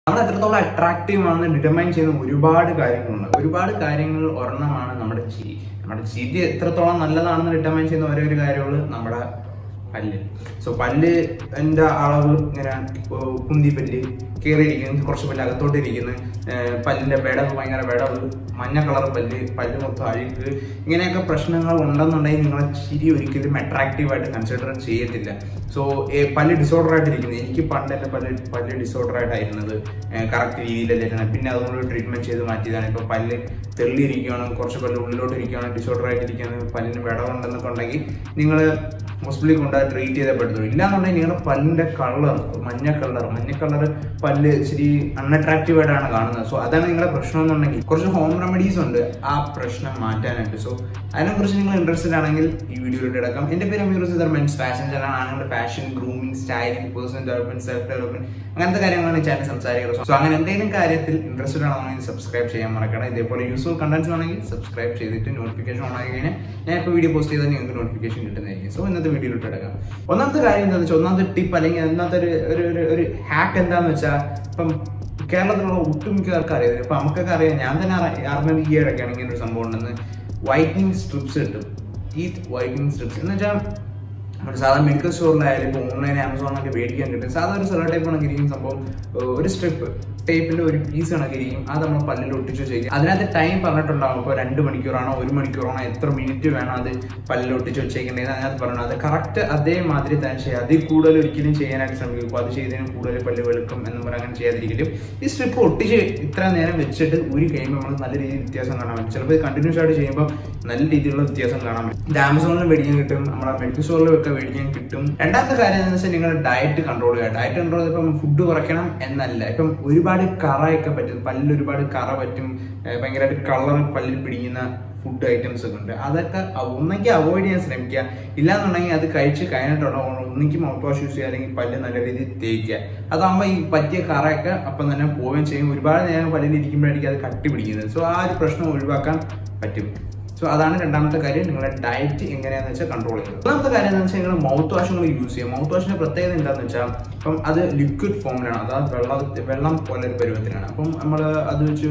നമ്മൾ എത്രത്തോളം അട്രാക്റ്റീവ് ആണെന്ന് ഡിറ്റർമൈൻ ചെയ്യുന്ന ഒരുപാട് കാര്യങ്ങളുണ്ട് ഒരുപാട് കാര്യങ്ങൾ ഒരെണ്ണമാണ് നമ്മുടെ ചിരി നമ്മുടെ ചിരി എത്രത്തോളം നല്ലതാണെന്ന് ഡിറ്റർമൈൻ ചെയ്യുന്ന ഒരേ ഒരു കാര്യമുള്ളൂ നമ്മുടെ പല്ല് സോ പല്ല് എൻ്റെ അളവ് ഇങ്ങനെ ഏർ കുന്തി പല്ല് കയറിയിരിക്കുന്നു കുറച്ച് പല്ല് അകത്തോട്ട് ഇരിക്കുന്നു ഏർ പല്ലിന്റെ വിടവ് ഭയങ്കര വിടവ് മഞ്ഞ കളർ പല്ല് പല്ല് മൊത്തം അഴുക്ക് ഇങ്ങനെയൊക്കെ പ്രശ്നങ്ങൾ ഉണ്ടെന്നുണ്ടെങ്കിൽ നിങ്ങളെ ചിരി ഒരിക്കലും അട്രാക്റ്റീവ് ആയിട്ട് കൺസിഡർ ചെയ്യത്തില്ല സോ പല്ല് ഡിസോർഡർ ആയിട്ടിരിക്കുന്നത് എനിക്ക് പണ്ട് എൻ്റെ പല്ല് പല്ല് ഡിസോർഡർ ആയിട്ടായിരുന്നത് കറക്റ്റ് രീതിയിലല്ലായിരുന്നു പിന്നെ അതുകൊണ്ട് ട്രീറ്റ്മെന്റ് ചെയ്ത് മാറ്റിയതാണ് ഇപ്പൊ പല്ല് തെള്ളിയിരിക്കുകയാണ് കുറച്ച് പല്ല് ഉള്ളിലോട്ട് ഇരിക്കുകയാണ് ഡിസോർഡർ ആയിട്ടിരിക്കുകയാണ് പല്ലിന് വിടവുണ്ടെന്നൊക്കെ ഉണ്ടെങ്കിൽ നിങ്ങൾ ഹോസ്പിറ്റലിൽ കൊണ്ടുപോയി ട്രീറ്റ് ചെയ്തേ പറ്റത്തുള്ളൂ ഇല്ലാന്നുണ്ടെങ്കിൽ നിങ്ങളുടെ പല്ലിന്റെ കളർ മഞ്ഞ കളർ മഞ്ഞ കളർ പല്ല് ഇച്ചിരി അൺഅട്രാക്റ്റീവ് ആയിട്ടാണ് കാണുന്നത് സോ അതാണ് നിങ്ങളുടെ പ്രശ്നം എന്നുണ്ടെങ്കിൽ കുറച്ച് ഹോം റെമഡീസ് ഉണ്ട് ആ പ്രശ്നം മാറ്റാനായിട്ട് സോ അതിനെക്കുറിച്ച് നിങ്ങൾ ഇൻട്രസ്റ്റഡ് ആണെങ്കിൽ ഈ വീഡിയോയിലോട്ട് എടുക്കാം എന്റെ പേര് Ameer Sidar men's fashion channel ആണ് fashion grooming styling personal development self development അങ്ങനത്തെ കാര്യങ്ങളാണ് ഈ ചാനൽ സംസാരിക്കുന്നത് സോ അങ്ങനെ എന്തെങ്കിലും കാര്യത്തിൽ ഇൻട്രസ്റ്റഡ് ആണെന്നുണ്ടെങ്കിൽ സബ്സ്ക്രൈബ് ചെയ്യാൻ മറക്കണം ഇതേപോലെ യൂസ്ഫുൾ കണ്ടന്റ്സ് ആണെങ്കിൽ സബ്സ്ക്രൈബ് ചെയ്തിട്ട് നോട്ടിഫിക്കേഷൻ ഓൺ ആയി കഴിഞ്ഞാൽ ഞാൻ ഇപ്പോൾ വീഡിയോ പോസ്റ്റ് ചെയ്താൽ നിങ്ങൾക്ക് നോട്ടിഫിക്കേഷൻ കിട്ടുന്നതായിരിക്കും സോ ഇന്നത്തെ വീഡിയോയിലോട്ട് എടുക്കാം ഒന്നാമത്തെ കാര്യം എന്താണെന്ന് വെച്ചാൽ ഒന്നാമത്തെ ടിപ്പ് അല്ലെങ്കിൽ ഒന്നാമത്തെ ഒരു ഒരു ഒരു- ഒരു ഹാക്ക് എന്താണെന്ന് വെച്ചാൽ ഇപ്പം കേരളത്തിലുള്ള ഒട്ടുമിക്കവർക്ക് അറിയാം ഇപ്പൊ നമുക്കൊക്കെ അറിയാം ഞാൻ തന്നെ അറി- അറിഞ്ഞത് ഈ ഇടയ്ക്കാണ് ഇങ്ങനെ ഒരു സംഭവം ഉണ്ടെന്ന് വൈറ്റനിങ് സ്ട്രിപ്സ് കിട്ടും ടീത്ത് വൈറ്റനിങ് സ്ട്രിപ്സ് എന്ന് വെച്ചാൽ നമ്മുടെ സാധാരണ മെഡിക്കൽ സ്റ്റോറിലായാലും ഇപ്പോൾ ഓൺലൈൻ ആമസോണൊക്കെ മേടിക്കാൻ കിട്ടും സാധാരണ ഒരു സെലോ ടൈപ്പ് കണക്കിരിക്കും സംഭവം ഏർ ഒരു സ്ട്രിപ്പ് ടേപ്പിന്റെ ഒരു പീസ് കണക്കിരിക്കും അത് നമ്മൾ പല്ലിൽ ഒട്ടിച്ച് വെച്ചേക്കും അതിനകത്ത് ടൈം പറഞ്ഞിട്ടുണ്ടാവും ഇപ്പോൾ രണ്ട് മണിക്കൂറാണോ ഒരു മണിക്കൂറാണോ എത്ര മിനിറ്റ് വേണം അത് പല്ലിൽ ഒട്ടിച്ച് വെച്ചേക്കേണ്ടത് അതിനകത്ത് പറഞ്ഞു അത് കറക്റ്റ് അതേമാതിരി തന്നെ ചെയ്യുക അതിൽ കൂടുതൽ ഒരിക്കലും ചെയ്യാനായിട്ട് ശ്രമിക്കും അപ്പോൾ അത് ചെയ്തതിന് കൂടുതൽ പല്ല് വെളുക്കും എന്ന് പറഞ്ഞ് അങ്ങനെ ചെയ്യാതിരിക്കലും ഈ സ്ട്രിപ്പ് ഒട്ടിച്ച് ഇത്ര നേരം വെച്ചിട്ട് ഒരു കഴിയുമ്പോൾ നമുക്ക് നല്ല രീതിയിൽ വ്യത്യാസം കാണാൻ പറ്റും ചിലപ്പോൾ കണ്ടിന്യൂസ് ആയിട്ട് ചെയ്യുമ്പോൾ നല്ല രീതിയിലുള്ള വ്യത്യാസം കാണാൻ പറ്റും ഇത് ആമസോണിൽ മേടിക്കാൻ കിട്ടും നമ്മുടെ മെഡിക്കൽ സ്റ്റോറിലും ഒക്കെ മേടിക്കാൻ കിട്ടും രണ്ടാമത്തെ കാര്യം എന്താണെന്ന് വെച്ചാൽ നിങ്ങളുടെ ഡയറ്റ് കൺട്രോൾ ചെയ്യുക ഡയറ്റ് കൺട്രോൾ ഇപ്പം ഫുഡ് കുറയ്ക്കണം എന്നല്ല ഇപ്പം ഒരുപാട് കറയൊക്കെ പറ്റും പല്ലിൽ ഒരുപാട് കറ പറ്റും ഏർ ഭയങ്കരമായിട്ട് കളർ പല്ലിൽ പിടിക്കുന്ന ഫുഡ് ഐറ്റംസ് ഒക്കെ ഉണ്ട് അതൊക്കെ ഒന്നെങ്കിൽ അവോയ്ഡ് ചെയ്യാൻ ശ്രമിക്കുക ഇല്ലാന്നുണ്ടെങ്കിൽ അത് കഴിച്ച് കഴിഞ്ഞിട്ടുണ്ടോ ഒന്നെങ്കിൽ മൗത്ത് വാഷ് യൂസ് ചെയ്യുക അല്ലെങ്കിൽ പല്ല് നല്ല രീതിയിൽ തേക്കുക അതാകുമ്പോൾ ഈ പറ്റിയ കറയൊക്കെ അപ്പം തന്നെ പോവുകയും ചെയ്യും ഒരുപാട് നേരം പല്ലിൽ ഇരിക്കുമ്പോഴായിരിക്കും അത് കട്ടി പിടിക്കുന്നത് സോ ആ ഒരു പ്രശ്നം ഒഴിവാക്കാൻ പറ്റും സോ അതാണ് രണ്ടാമത്തെ കാര്യം നിങ്ങളുടെ ഡയറ്റ് എങ്ങനെയാന്ന് വെച്ചാൽ കൺട്രോൾ ചെയ്യുക മൂന്നാമത്തെ കാര്യം എന്താണെന്ന് വെച്ചാൽ നിങ്ങൾ മൗത്ത് വാഷുകൾ യൂസ് ചെയ്യുക മൗത്ത് വാഷിന്റെ പ്രത്യേകത എന്താണെന്ന് വെച്ചാൽ ഇപ്പം അത് ലിക്വിഡ് ഫോമിലാണ് അതായത് വെള്ളം വെള്ളം പോലെ ഒരു പരുവത്തിലാണ് അപ്പം നമ്മൾ അത് വെച്ച്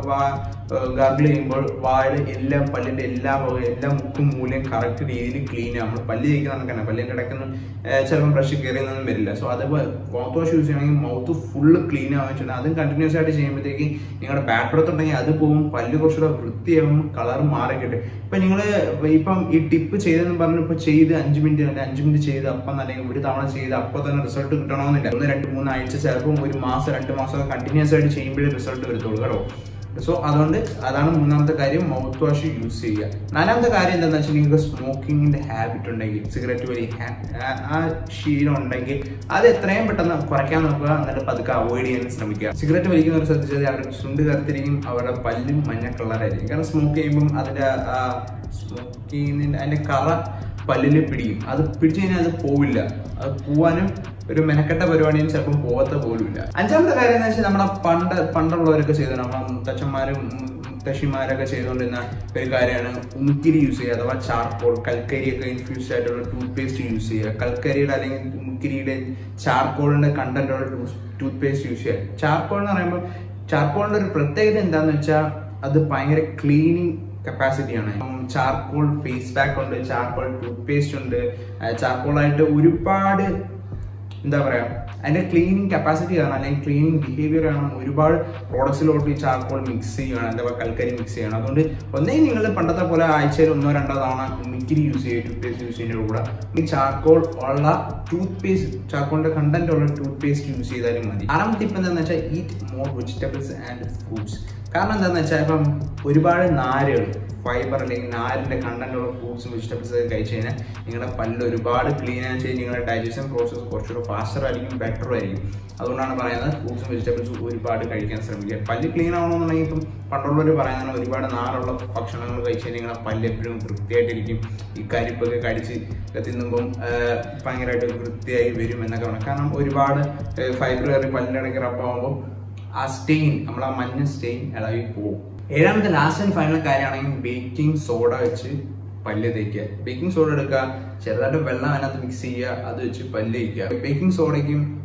ഗാർഗിൾ ചെയ്യുമ്പോൾ വായുടെ എല്ലാ പല്ലിന്റെ എല്ലാ ഭാഗവും എല്ലാ മുക്കും മൂലയും കറക്റ്റ് രീതിയിൽ ക്ലീൻ ആവും നമ്മൾ പല്ല് തേക്കുന്ന കണക്കാണ് പല്ലിന്റെ ഇടയ്ക്കൊന്നും ചിലപ്പോൾ ബ്രഷ് കയറിയൊന്നും വരില്ല സോ അത് മൗത്ത് വാഷ് യൂസ് ചെയ്യണമെങ്കിൽ മൗത്ത് ഫുള്ള് ക്ലീൻ ആവാൻ വെച്ചിട്ട് അതും കണ്ടിന്യൂസ് ആയിട്ട് ചെയ്യുമ്പോഴത്തേക്ക് നിങ്ങളുടെ ബാഡ് ബ്രത്ത് ഉണ്ടെങ്കിൽ അത് പോകും പല്ല് കുറച്ചുകൂടെ വൃത്തിയാവും കളർ മാറി കിട്ടും ഇപ്പൊ നിങ്ങൾ ഇപ്പം ഈ ടിപ്പ് ചെയ്തെന്ന് പറഞ്ഞു ഇപ്പൊ ചെയ്ത് അഞ്ച് മിനിറ്റ് അല്ലെങ്കിൽ അഞ്ച് മിനിറ്റ് ചെയ്ത് അപ്പം അല്ലെങ്കിൽ ഒരു തവണ ചെയ്ത് അപ്പോൾ തന്നെ റിസൾട്ട് കിട്ടണമെന്നില്ല ഒന്ന് രണ്ട് മൂന്ന് ആഴ്ച ചിലപ്പം ഒരു മാസം രണ്ട് മാസം കണ്ടിന്യൂസ് ആയിട്ട് ചെയ്യുമ്പോഴേ റിസൾട്ട് വരത്തുള്ളൂ കേട്ടോ സോ അതുകൊണ്ട് അതാണ് മൂന്നാമത്തെ കാര്യം മൗത്ത് വാഷ് യൂസ് ചെയ്യുക നാലാമത്തെ കാര്യം എന്താണെന്ന് വെച്ചാൽ നിങ്ങൾക്ക് സ്മോക്കിങ്ങിന്റെ ഹാബിറ്റ് ഉണ്ടെങ്കിൽ സിഗരറ്റ് വലി ആ- ആ ശീലം ഉണ്ടെങ്കിൽ അത് എത്രയും പെട്ടെന്ന് കുറയ്ക്കാൻ നോക്കുക എന്നിട്ട് പതുക്കെ അവോയ്ഡ് ചെയ്യാൻ ശ്രമിക്കുക സിഗരറ്റ് വലിക്കുന്നവർ ശ്രദ്ധിച്ചത് അവരുടെ ചുണ്ട് കറുത്തിരിക്കും അവരുടെ പല്ലും മഞ്ഞ കളറായിരിക്കും കാരണം സ്മോക്ക് ചെയ്യുമ്പം അതിന്റെ സ്മോക്ക് ചെയ്യുന്നതിന്റെ അതിന്റെ കറ പല്ലിൽ പിടിക്കും അത് പിടിച്ചു കഴിഞ്ഞാൽ അത് പോവില്ല അത് പോവാനും ഒരു മെനക്കെട്ട പരിപാടിയും ചിലപ്പം പോകത്ത പോലുമില്ല അഞ്ചാമത്തെ കാര്യം എന്ന് വെച്ചാൽ നമ്മുടെ പണ്ട് പണ്ടുള്ളവരൊക്കെ ചെയ്തു നമ്മുടെ മുത്തച്ഛന്മാരും മുത്തശ്ശിമാരൊക്കെ ചെയ്തുകൊണ്ടിരുന്ന ഒരു കാര്യമാണ് ഉമിക്കിരി യൂസ് ചെയ്യുക അഥവാ ചാർക്കോൾ കൽക്കരിയൊക്കെ ഇൻഫ്യൂസ്ഡ് ആയിട്ടുള്ള ടൂത്ത് പേസ്റ്റ് യൂസ് ചെയ്യുക കൽക്കരിയുടെ അല്ലെങ്കിൽ ഉമിക്കിരിയുടെ ചാർക്കോളിന്റെ കണ്ടന്റ് ഉള്ള ടൂത്ത് പേസ്റ്റ് യൂസ് ചെയ്യുക ചാർക്കോൾ എന്ന് പറയുമ്പോൾ ചാർക്കോളിന്റെ ഒരു പ്രത്യേകത എന്താണെന്ന് വെച്ചാൽ അത് ഭയങ്കര ക്ലീനിങ് കപ്പാസിറ്റിയാണ് ചാർക്കോൾ ഫേസ് പാക്ക് ഉണ്ട് ചാർക്കോൾ ടൂത്ത് പേസ്റ്റ് ഉണ്ട് ചാർക്കോൾ ആയിട്ട് ഒരുപാട് എന്താ പറയാ അതിന്റെ ക്ലീനിങ് കപ്പാസിറ്റി കാരണം അല്ലെങ്കിൽ ക്ലീനിങ് ബിഹേവിയർ കാരണം ഒരുപാട് പ്രോഡക്ട്സിലോട്ട് ഈ ചാർക്കോൾ മിക്സ് ചെയ്യണം എന്താ പറയുക കൽക്കരി മിക്സ് ചെയ്യണം അതുകൊണ്ട് ഒന്നേ നിങ്ങൾ പണ്ടത്തെ പോലെ ആഴ്ചയിൽ ഒന്നോ രണ്ടോ തവണ മിക്കിരി യൂസ് ചെയ്യുക ടൂത്ത് പേസ്റ്റ് യൂസ് ചെയ്യുന്നതിന്റെ കൂടെ ഈ ചാർക്കോൾ ഉള്ള ടൂത്ത് പേസ്റ്റ് ചാർക്കോളിന്റെ കണ്ടന്റ് ഉള്ള ടൂത്ത് പേസ്റ്റ് യൂസ് ചെയ്താലും മതി ആറാം ടിപ്പ് എന്താണെന്ന് വെച്ചാൽ eat more vegetables and fruits കാരണം എന്താണെന്ന് വെച്ചാൽ ഇപ്പം ഒരുപാട് നാരുകൾ ഫൈബർ അല്ലെങ്കിൽ നാരിന്റെ കണ്ടന്റ് ഉള്ള ഫ്രൂട്ട്സും വെജിറ്റബിൾസ് ഒക്കെ കഴിച്ചു കഴിഞ്ഞാൽ നിങ്ങളുടെ പല്ല് ഒരുപാട് ക്ലീൻ ആയി ചെയ്ത് നിങ്ങളുടെ ഡൈജഷൻ പ്രോസസ്സ് കുറച്ചുകൂടെ ഫാസ്റ്റർ ആയിരിക്കും ബെറ്റർ ആയിരിക്കും അതുകൊണ്ടാണ് പറയുന്നത് ഫ്രൂട്ട്സും വെജിറ്റബിൾസും ഒരുപാട് കഴിക്കാൻ ശ്രമിക്കുക പല്ല് ക്ലീൻ ആവണമെന്നുണ്ടെങ്കിൽ ഇപ്പം പണ്ടുള്ളവർ പറയുന്നത് ഒരുപാട് നാറുള്ള ഭക്ഷണങ്ങൾ കഴിച്ച് കഴിഞ്ഞാൽ നിങ്ങളുടെ പല്ല് എപ്പോഴും വൃത്തിയായിട്ടിരിക്കും ഈ കരിപ്പൊക്കെ കടിച്ച് ഒക്കെ തിന്നുമ്പം ആഹ്, ഭയങ്കരമായിട്ട് വൃത്തിയായി വരും എന്നൊക്കെ പറഞ്ഞു കാരണം ഒരുപാട് ഫൈബർ കയറി പല്ലിനിടയ്ക്ക് റബ്ബാകുമ്പോൾ ആ സ്റ്റെയിൻ നമ്മൾ ആ മഞ്ഞ സ്റ്റെയിൻ ഇളകി പോകും ഏഴാമത്തെ ലാസ്റ്റ് ആൻഡ് ഫൈനൽ കാര്യമാണെങ്കിൽ ബേക്കിംഗ് സോഡ വെച്ച് പല്ല് തേക്കുക ബേക്കിംഗ് സോഡ എടുക്കുക ചെറുതായിട്ട് വെള്ളം അതിനകത്ത് മിക്സ് ചെയ്യുക അത് വെച്ച് പല്ല് തേക്കുക ബേക്കിംഗ് സോഡയ്ക്കും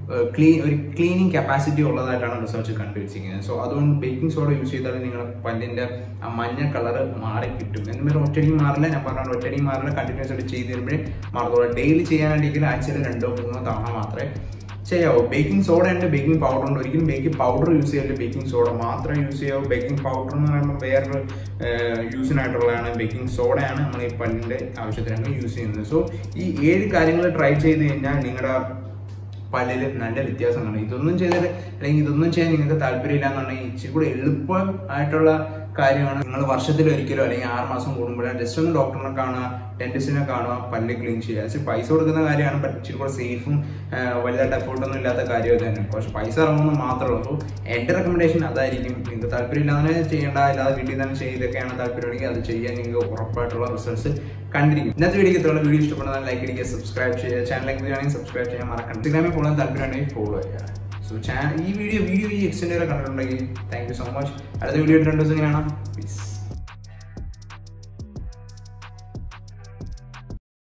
ക്ലീൻ ഒരു ക്ലീനിങ് കപ്പാസിറ്റി ഉള്ളതായിട്ടാണ് റിസർച്ച് കണ്ടുവച്ചിരിക്കുന്നത് സോ അതുകൊണ്ട് ബേക്കിംഗ് സോഡ യൂസ് ചെയ്താൽ നിങ്ങളുടെ പല്ലിന്റെ ആ മഞ്ഞ കളർ മാറി കിട്ടും എന്നാൽ ഒറ്റടിക്ക് മാറില്ല ഞാൻ പറഞ്ഞ ഒറ്റടിക്ക് മാറില്ല കണ്ടിന്യൂസ് ആയിട്ട് ചെയ്ത് തരുമ്പോഴേ മാറത്തുള്ളൂ ഡെയിലി ചെയ്യാനായിട്ടെങ്കിൽ ആഴ്ചയിൽ രണ്ടോ മൂന്നോ തവണ മാത്രമേ ചെയ്യാവൂ ബേക്കിംഗ് സോഡ ഉണ്ട് ബേക്കിംഗ് പൗഡർ ഉണ്ട് ഒരിക്കലും ബേക്കിംഗ് പൗഡർ യൂസ് ചെയ്യില്ല ബേക്കിംഗ് സോഡ മാത്രമേ യൂസ് ചെയ്യാവൂ ബേക്കിംഗ് പൗഡർ എന്ന് പറയുമ്പോൾ വേറൊരു യൂസിനായിട്ടുള്ളതാണ് ബേക്കിംഗ് സോഡയാണ് നമ്മൾ ഈ പല്ലിന്റെ ആവശ്യത്തിനാണ് യൂസ് ചെയ്യുന്നത് സോ ഈ ഏഴ് കാര്യങ്ങൾ ട്രൈ ചെയ്ത് കഴിഞ്ഞാൽ നിങ്ങളുടെ പല്ലിൽ നല്ല വ്യത്യാസം കാണും ഇതൊന്നും ചെയ്തിട്ട് അല്ലെങ്കിൽ ഇതൊന്നും ചെയ്യാൻ നിങ്ങൾക്ക് താല്പര്യമില്ല എന്നുണ്ടെങ്കിൽ ഇച്ചിരി കൂടെ എളുപ്പം ആയിട്ടുള്ള കാര്യമാണ് നിങ്ങൾ വർഷത്തിൽ ഒരിക്കലോ അല്ലെങ്കിൽ ആറ് മാസം കൂടുമ്പോഴോ ജസ്റ്റ് ഒന്ന് ഡോക്ടറിനെ കാണുക ഡെന്റിസ്റ്റിനെ കാണുക പല്ല് ക്ലീൻ ചെയ്യുക പക്ഷേ പൈസ കൊടുക്കുന്ന കാര്യമാണ് ബട്ട് ഇച്ചിരി കൂടെ സേഫും വലുതായിട്ട് എഫോർട്ടൊന്നും ഇല്ലാത്ത കാര്യം തന്നെ പക്ഷെ പൈസ ഇറങ്ങുന്നത് മാത്രമേ ഉള്ളൂ എൻ്റെ റെക്കമെൻഡേഷൻ അതായിരിക്കും നിങ്ങൾക്ക് താല്പര്യമില്ലാതെ ചെയ്യേണ്ട അല്ലാതെ വീട്ടിൽ തന്നെ ചെയ്തൊക്കെയാണ് താല്പര്യമുണ്ടെങ്കിൽ അത് ചെയ്യാൻ നിങ്ങൾക്ക് ഉറപ്പായിട്ടുള്ള റിസൾട്ട്സ് കണ്ടിരിക്കും ഇന്നത്തെ വീഡിയോ ഇത്രയുള്ള വീഡിയോ ഇഷ്ടപ്പെടുന്ന ലൈക്ക് അടിക്കുക സബ്സ്ക്രൈബ് ചെയ്യുക ചാനലിലേക്ക് വരികയാണെങ്കിൽ സബ്സ്ക്രൈബ് ചെയ്യാൻ മറക്കണം ഇൻസ്റ്റാഗ്രാമിൽ ഫോളോ താല്പര്യമുണ്ടെങ്കിൽ ഫോളോ ചെയ്യുക സോ ചാനൽ ഈ വീഡിയോ വീഡിയോ ഈ എക്സ്റ്റെൻഡ് വരെ കണ്ടിട്ടുണ്ടെങ്കിൽ താങ്ക് യു സോ മച്ച് അടുത്ത വീഡിയോ രണ്ട് ദിവസം കാണാം പീസ്